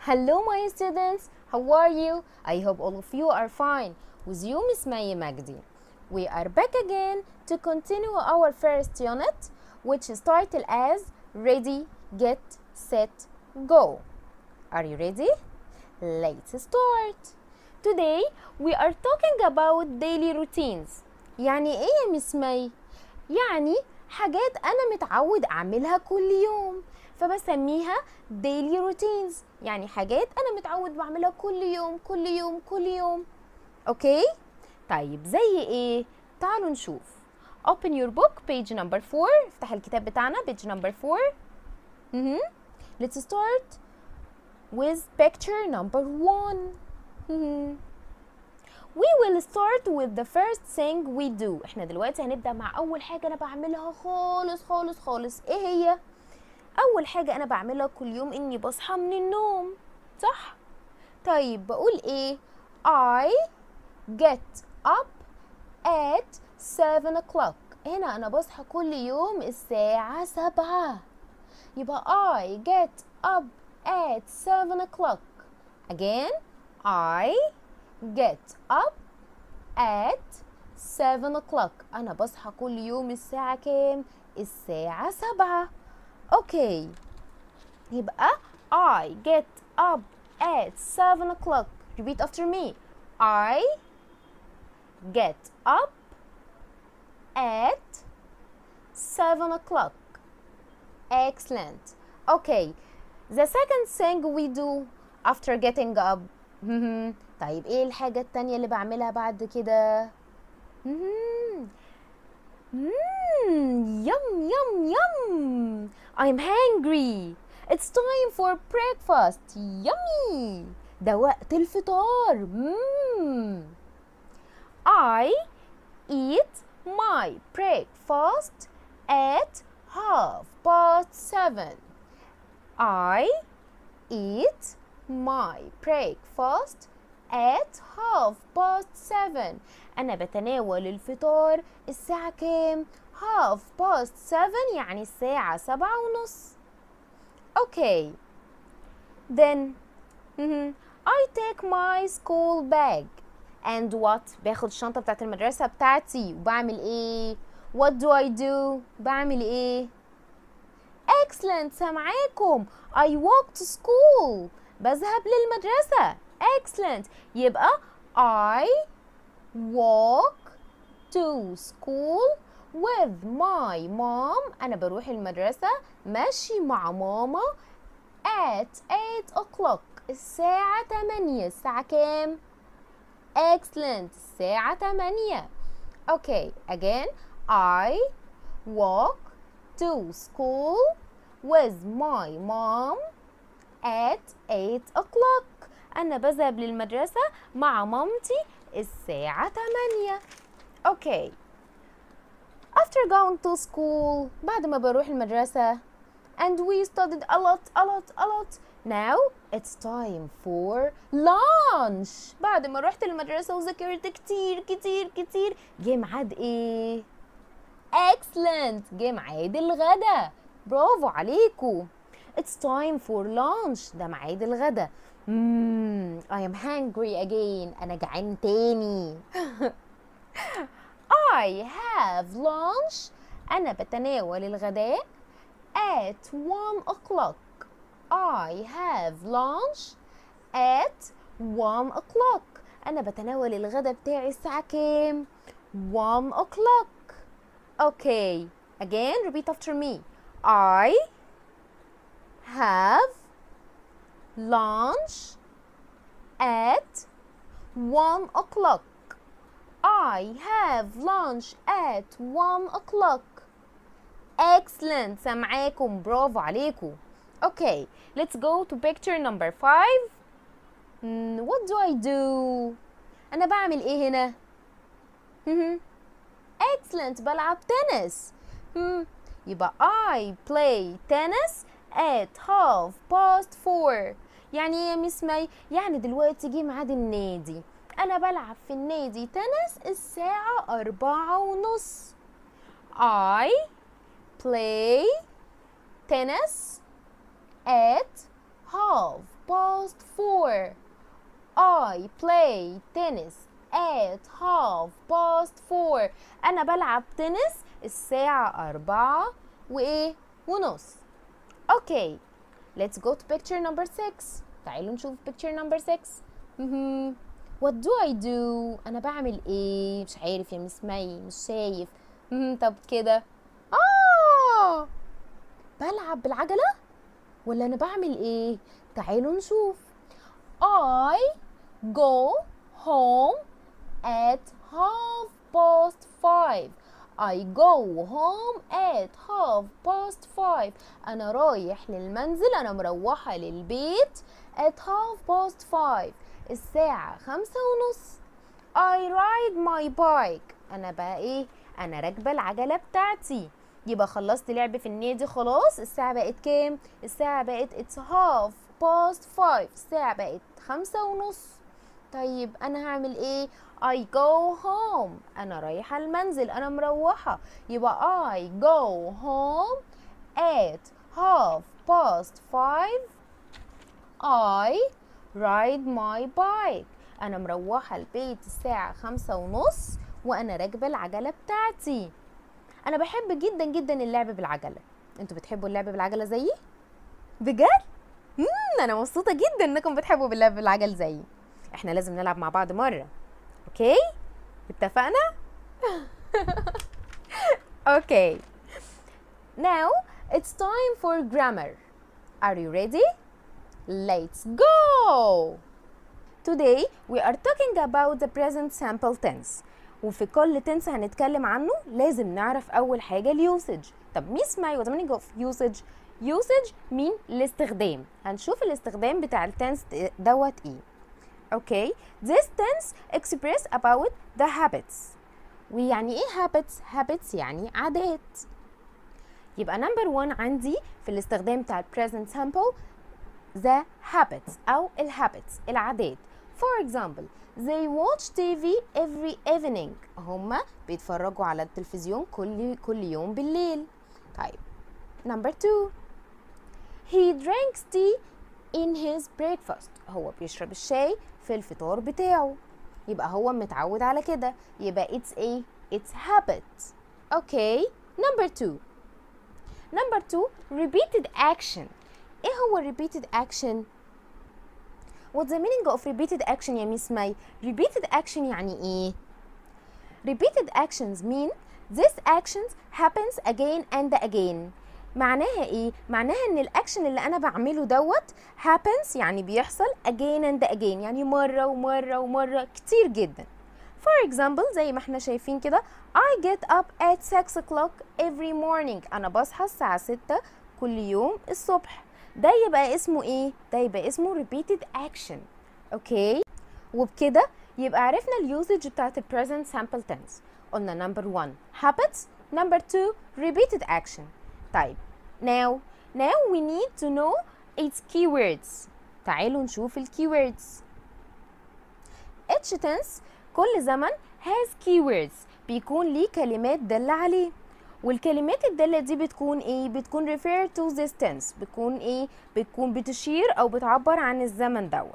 Hello my students, how are you? I hope all of you are fine. With you Miss Maya Magdi. We are back again to continue our first unit which is titled as Ready, Get, Set, Go. Are you ready? Let's start. Today we are talking about daily routines. يعني ايه يا مس مي؟ يعني حاجات انا متعود اعملها كل يوم فبسميها daily routines يعني حاجات انا متعود بعملها كل يوم كل يوم كل يوم اوكي طيب زي ايه تعالوا نشوف open your book page number 4 افتح الكتاب بتاعنا page number 4 مهم. let's start with picture number 1 مهم. We will start with the first thing we do احنا دلوقتي هنبدأ مع أول حاجة أنا بعملها خالص خالص خالص ايه هي؟ أول حاجة أنا بعملها كل يوم إني بصحى من النوم صح؟ طيب بقول ايه؟ I get up at 7 o'clock هنا أنا بصحى كل يوم الساعة سبعة يبقى I get up at 7 o'clock again I get up at 7 o'clock أنا بصحى كل يوم الساعة كام؟ الساعة سبعة أوكي يبقى I get up at 7 o'clock repeat after me I get up at 7 o'clock excellent okay the second thing we do after getting up مهم. طيب ايه الحاجة التانية اللي بعملها بعد كده مهم. مم. يم يم يم I'm hungry It's time for breakfast yummy ده وقت الفطار مم. I eat my breakfast at half past seven I eat my breakfast at half past seven أنا بتناول الفطار الساعة كام؟ half past seven يعني الساعة سبعة ونص Okay then mhm, I take my school bag and what باخد الشنطة بتاعت المدرسة بتاعتي وبعمل ايه what do I do بعمل ايه excellent سامعاكم I walk to school بذهب للمدرسة excellent يبقى I walk to school with my mom أنا بروح المدرسة ماشي مع ماما at 8 o'clock الساعة 8 الساعة كام؟ excellent الساعة 8 okay again I walk to school with my mom at 8 o'clock أنا بذهب للمدرسة مع مامتي الساعة 8 okay after going to school بعد ما بروح المدرسة and we studied a lot a lot a lot now it's time for lunch بعد ما رحت المدرسة وذاكرت كتير كتير كتير جه ميعاد ايه excellent جه ميعاد الغدا برافو عليكم it's time for lunch ده ميعاد الغدا مم, I am hungry again أنا جعان تاني I have lunch أنا بتناول الغداء at 1 o'clock I have lunch at 1 o'clock أنا بتناول الغداء بتاعي الساعة كام؟ 1 o'clock Okay again repeat after me I have lunch at 1 o'clock I have lunch at 1 o'clock Excellent سامعاكم برافو عليكم Okay let's go to picture number 5 Hmm, What do I do أنا بعمل إيه هنا مهم. Excellent بلعب تنس Hmm, يبقى I play tennis at half past four يعني ايه يا مس مي يعني دلوقتي جه ميعاد النادي انا بلعب في النادي تنس الساعة أربعة ونص I play tennis at half past past four I play tennis at half past four أنا بلعب تنس الساعة أربعة وإيه ونص أوكي let's go to picture number six تعالوا نشوف picture number six مهم. what do I do أنا بعمل إيه مش عارف يا مس مي مش شايف مهم. طب كده آه بلعب بالعجلة ولا أنا بعمل إيه تعالوا نشوف I go home at half past five. I go home at half past five. أنا رايح للمنزل أنا مروحة للبيت at half past five. الساعة خمسة ونص. I ride my bike. أنا بقى إيه؟ أنا راكبة العجلة بتاعتي. يبقى خلصت لعب في النادي خلاص الساعة بقت كام؟ الساعة بقت it's half past five الساعة بقت خمسة ونص طيب أنا هعمل إيه؟ I go home أنا رايحة المنزل أنا مروحة يبقى I go home at half past five I ride my bike أنا مروحة البيت الساعة خمسة ونص وأنا راكبة العجلة بتاعتي أنا بحب جدا جدا اللعب بالعجلة انتوا بتحبوا اللعب بالعجلة زيي؟ بجد؟ مم أنا مبسوطة جدا إنكم بتحبوا اللعب بالعجل زيي احنا لازم نلعب مع بعض مرة اوكي؟ اتفقنا؟ okay now it's time for grammar are you ready let's go today we are talking about the present simple tense وفي كل tense هنتكلم عنه لازم نعرف اول حاجه اليوسج طب ميس ماي وات meaning of usage usage مين الاستخدام هنشوف الاستخدام بتاع التنس دوت ايه اوكي this tense express about the habits ويعني ايه habits habits يعني عادات يبقى number one عندي في الاستخدام بتاع present simple the habits أو الhabits العادات for example they watch TV every evening هما بيتفرجوا على التلفزيون كل كل يوم بالليل طيب number two he drinks tea in his breakfast هو بيشرب الشاي في الفطار بتاعه يبقى هو متعود على كده يبقى it's a it's habit okay number two number two repeated action ايه هو repeated action what's the meaning of repeated action يا ميس ماي repeated action يعني ايه repeated actions mean this actions happens again and again معناها ايه معناها ان الاكشن اللي انا بعمله دوت happens يعني بيحصل again and again يعني مره ومره ومره كتير جدا for example زي ما احنا شايفين كده I get up at 6 o'clock every morning انا بصحى الساعه 6 كل يوم الصبح ده يبقى اسمه ايه ده يبقى اسمه repeated action اوكي وبكده يبقى عرفنا اليوزج بتاعت ال present simple tense قلنا number one habits number two repeated action طيب now now we need to know its keywords تعالوا نشوف ال keywords each tense كل زمن has keywords بيكون ليه كلمات دالة عليه والكلمات الدالة دي بتكون ايه بتكون refer to this tense بتكون ايه بتكون بتشير او بتعبر عن الزمن دوت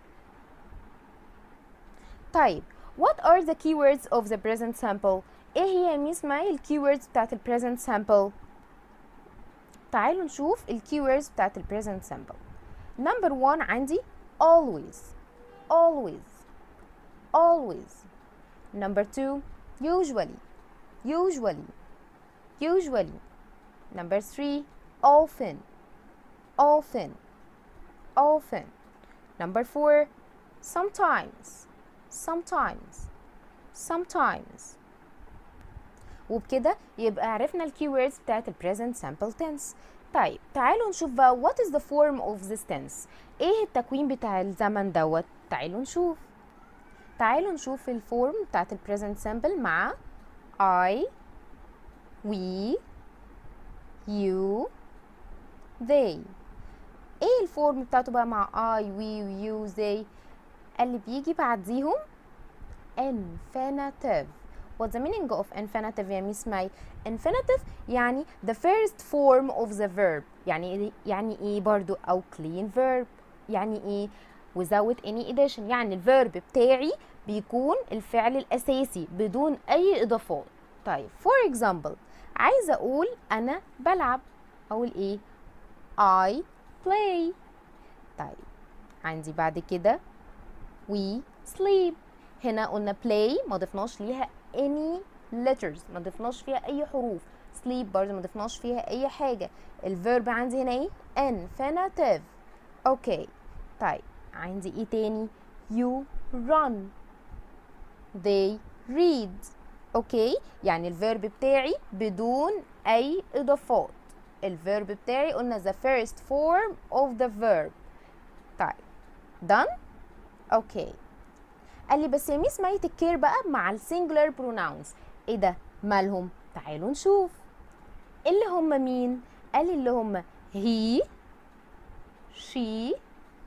طيب what are the keywords of the present simple ايه هي يا ميس ماي ال keywords بتاعت ال present simple تعالوا نشوف ال keywords بتاعت ال present simple number one عندي always always always number two usually usually usually number three often often often number four sometimes sometimes sometimes وبكده يبقى عرفنا الكيوردز بتاعت ال present simple tense طيب تعالوا نشوف بقى what is the form of this tense ايه التكوين بتاع الزمن دوت تعالوا نشوف تعالوا نشوف الفورم بتاعت ال present simple مع I we you they ايه الفورم بتاعته بقى مع I we you they اللي بيجي بعديهم infinitive What's the meaning of infinitive يا ميس ماي؟ infinitive يعني the first form of the verb يعني يعني ايه برضو او clean verb يعني ايه without any addition يعني الفيرب بتاعي بيكون الفعل الاساسي بدون اي اضافات طيب for example عايزه اقول انا بلعب اقول ايه I play طيب عندي بعد كده we sleep هنا قلنا play ما ضفناش ليها any letters ما ضفناش فيها اي حروف sleep برضه ما ضفناش فيها اي حاجه الفيرب عندي هنا ايه infinitive اوكي طيب عندي ايه تاني you run they read اوكي يعني الفيرب بتاعي بدون اي اضافات الفيرب بتاعي قلنا the first form of the verb طيب done اوكي قال لي بس يا ميس ما يتكير بقى مع السنجلر بروناونز ايه ده مالهم تعالوا نشوف اللي هم مين قال لي اللي هم he she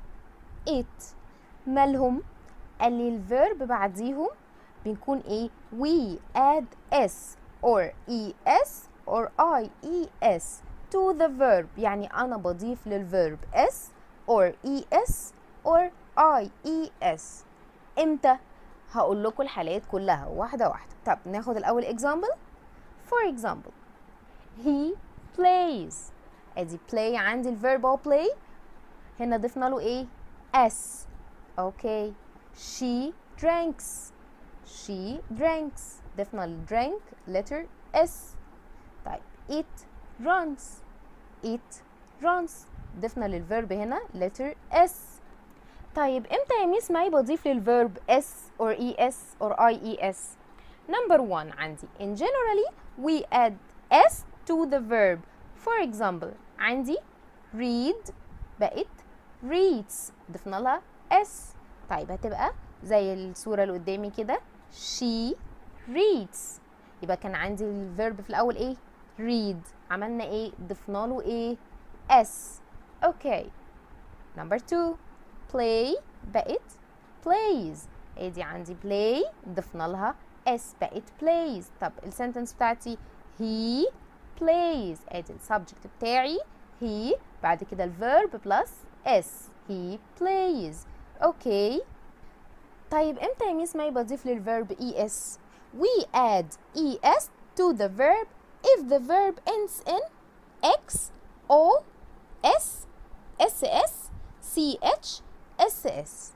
it مالهم قال لي الفيرب بعديهم بنكون ايه we add s or es or ies to the verb يعني انا بضيف للفيرب s or es or ies امتى هقول لكم الحالات كلها واحده واحده طب ناخد الاول example for example he plays ادي play عندي الفيرب اهو play هنا ضفنا له ايه s اوكي she drinks she drinks ضفنا ال drink letter s طيب it runs it runs ضفنا للفيرب هنا letter s طيب امتى يا ميس ماي بضيف للفيرب s or es or ies number one عندي in generally we add s to the verb for example عندي read بقت reads ضفنا لها s طيب هتبقى زي الصورة اللي قدامي كده she reads يبقى كان عندي الفيرب في الأول ايه read عملنا ايه ضفنا له ايه s اوكي number two play بقت plays ادي عندي play ضفنا لها s بقت plays طب السنتنس بتاعتي he plays ادي السبجكت بتاعي he بعد كده الفيرب بلس s he plays اوكي طيب امتى يا ميس ماي بضيف للفيرب es we add es to the verb if the verb ends in x o s ss ch ss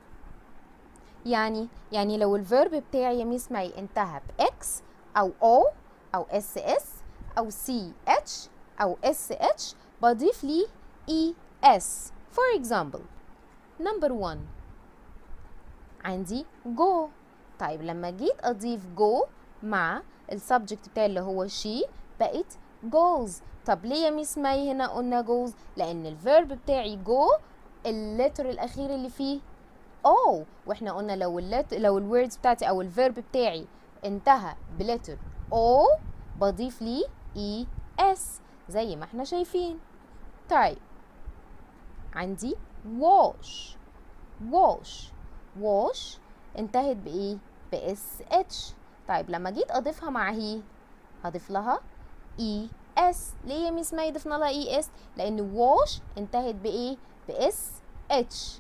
يعني يعني لو الفيرب بتاعي يا ميس ماي انتهى ب x او o او ss او ch او sh بضيف لي es for example number one عندي go طيب لما جيت اضيف go مع السبجكت بتاعي اللي هو she بقت goes طب ليه يا ميس ماي هنا قلنا goes لان الفيرب بتاعي go اللتر الاخير اللي فيه او واحنا قلنا لو اللت لو الوردز بتاعتي او الفيرب بتاعي انتهى بلتر او بضيف لي اي اس زي ما احنا شايفين طيب عندي wash wash wash انتهت بايه باس اتش طيب لما جيت اضيفها مع هي هضيف لها اي اس ليه يا ميس ماي ضفنا لها اي اس لان wash انتهت بايه باس اتش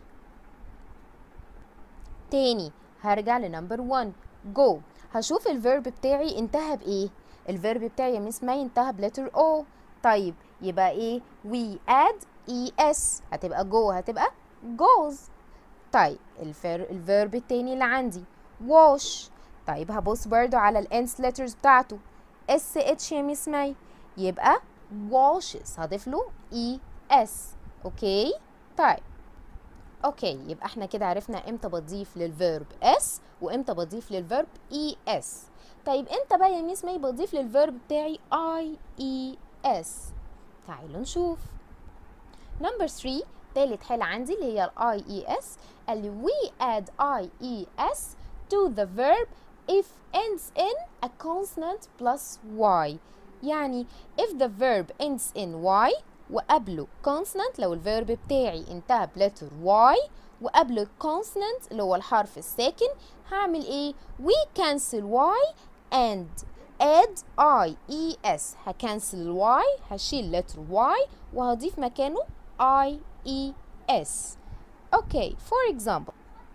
تاني هرجع لنمبر 1 جو هشوف الفيرب بتاعي انتهى بايه الفيرب بتاعي يا ميس ماي انتهى بلتر او طيب يبقى ايه we add es هتبقى جو هتبقى goes طيب الفير الفيرب التاني اللي عندي wash طيب هبص برضو على الانس letters بتاعته اس اتش يا ميس ماي يبقى washes هضيف له اي اس اوكي طيب اوكي يبقى احنا كده عرفنا امتى بضيف للفيرب اس وامتى بضيف للفيرب اي اس طيب امتى بقى يا ميس ماي بضيف للفيرب بتاعي اي اي اس تعالوا نشوف نمبر 3 تالت حالة عندي اللي هي الاي اي اس قال لي we add i e s to the verb if ends in a consonant plus y يعني if the verb ends in y وقبله consonant لو الفيرب بتاعي انتهى بلتر y وقبله consonant اللي هو الحرف الساكن هعمل ايه we cancel y and add i e s هكنسل ال y هشيل letter y وهضيف مكانه i e s Okay, for example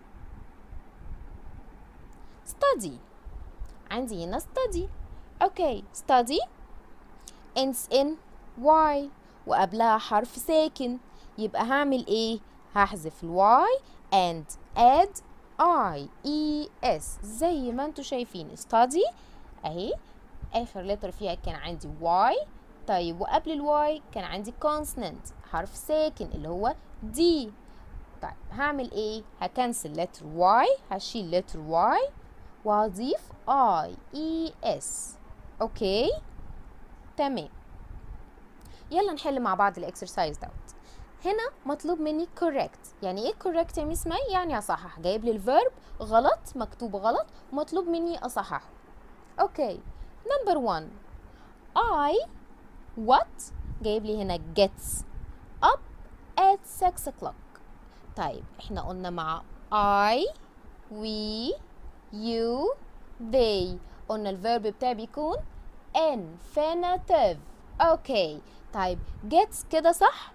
study عندي هنا study okay study ends in y وقبلها حرف ساكن يبقى هعمل ايه هحذف الواي and add i e s زي ما انتوا شايفين study اهي اخر لتر فيها كان عندي y طيب وقبل الواي كان عندي consonant حرف ساكن اللي هو d طيب هعمل ايه هكنسل لتر y هشيل لتر y وهضيف I E S اوكي تمام يلا نحل مع بعض الاكسرسايز دوت هنا مطلوب مني correct يعني ايه correct يا ميس مي يعني اصحح جايب لي الفيرب غلط مكتوب غلط ومطلوب مني اصححه اوكي نمبر 1 I what جايب لي هنا gets up at 6 o'clock طيب احنا قلنا مع I we you they قلنا الفيرب بتاعي بيكون infinitive اوكي طيب gets كده صح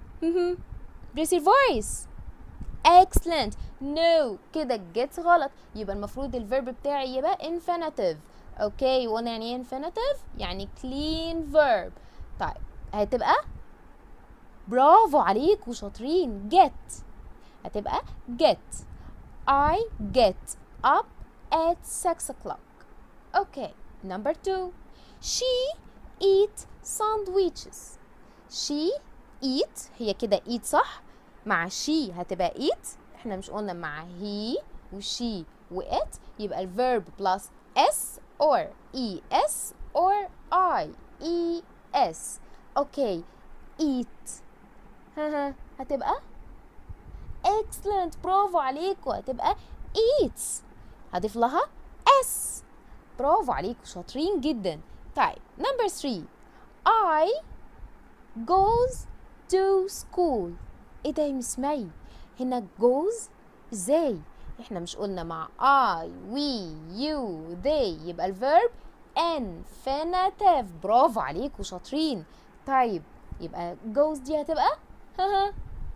raise your voice excellent no كده gets غلط يبقى المفروض الفيرب بتاعي يبقى infinitive اوكي وقلنا يعني ايه infinitive يعني clean verb طيب هتبقى برافو عليكوا شاطرين get هتبقى get I get up at 6 o'clock. Okay, number two. She eat sandwiches. She eat هي كده eat صح؟ مع she هتبقى eat احنا مش قلنا مع he و she و it يبقى الverb plus s or es or i e s. Okay, eat. هتبقى excellent برافو عليكم هتبقى eats هضيف لها s برافو عليكم شاطرين جدا طيب number 3 I goes to school ايه ده يا مس مي هنا goes ازاي احنا مش قلنا مع I we you they يبقى الفيرب infinitive برافو عليكم شاطرين طيب يبقى goes دي هتبقى ها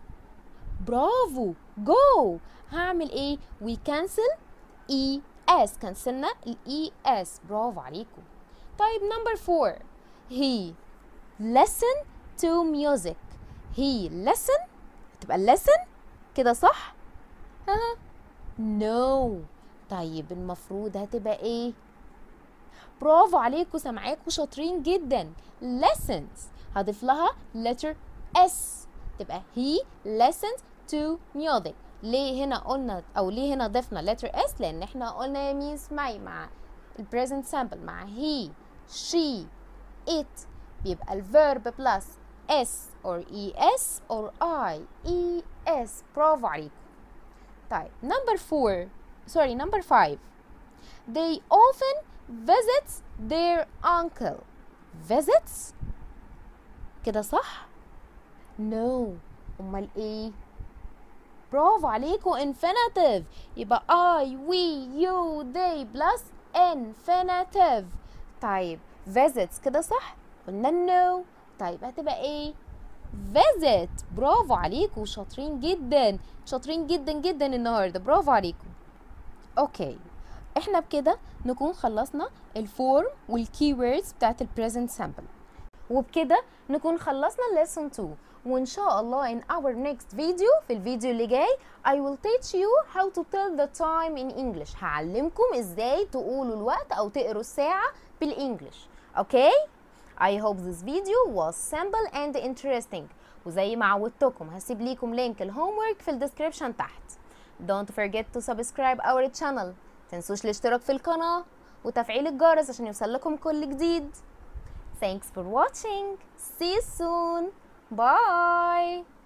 برافو جو هعمل ايه we cancel e s كنسلنا ال e s برافو عليكم طيب نمبر 4 he listen to music he listen تبقى listen كده صح ها no طيب المفروض هتبقى ايه برافو عليكم سامعاكم شاطرين جدا lessons هضيف لها letter s تبقى he listens to music ليه هنا قلنا او ليه هنا ضفنا letter s لان احنا قلنا يا ميس ماي مع ال present simple مع he she it بيبقى الفيرب plus s or es or i es برافو عليكم طيب number four sorry number five they often visits their uncle visits كده صح no امال ايه برافو عليكم infinitive يبقى I we you they plus infinitive طيب visits كده صح قلنا no طيب هتبقى ايه visit برافو عليكم شاطرين جدا شاطرين جدا جدا النهارده برافو عليكم اوكي احنا بكده نكون خلصنا الفورم والكي ووردز بتاعت البريزنت سامبل وبكده نكون خلصنا lesson 2 وان شاء الله in our next video في الفيديو اللي جاي I will teach you how to tell the time in English هعلمكم ازاي تقولوا الوقت او تقروا الساعة بالانجلش اوكي I hope this video was simple and interesting وزي ما عودتكم هسيب ليكم لينك الهومورك في الديسكريبشن تحت Don't forget to subscribe our channel تنسوش الاشتراك في القناة وتفعيل الجرس عشان يوصل لكم كل جديد Thanks for watching. See you soon. Bye.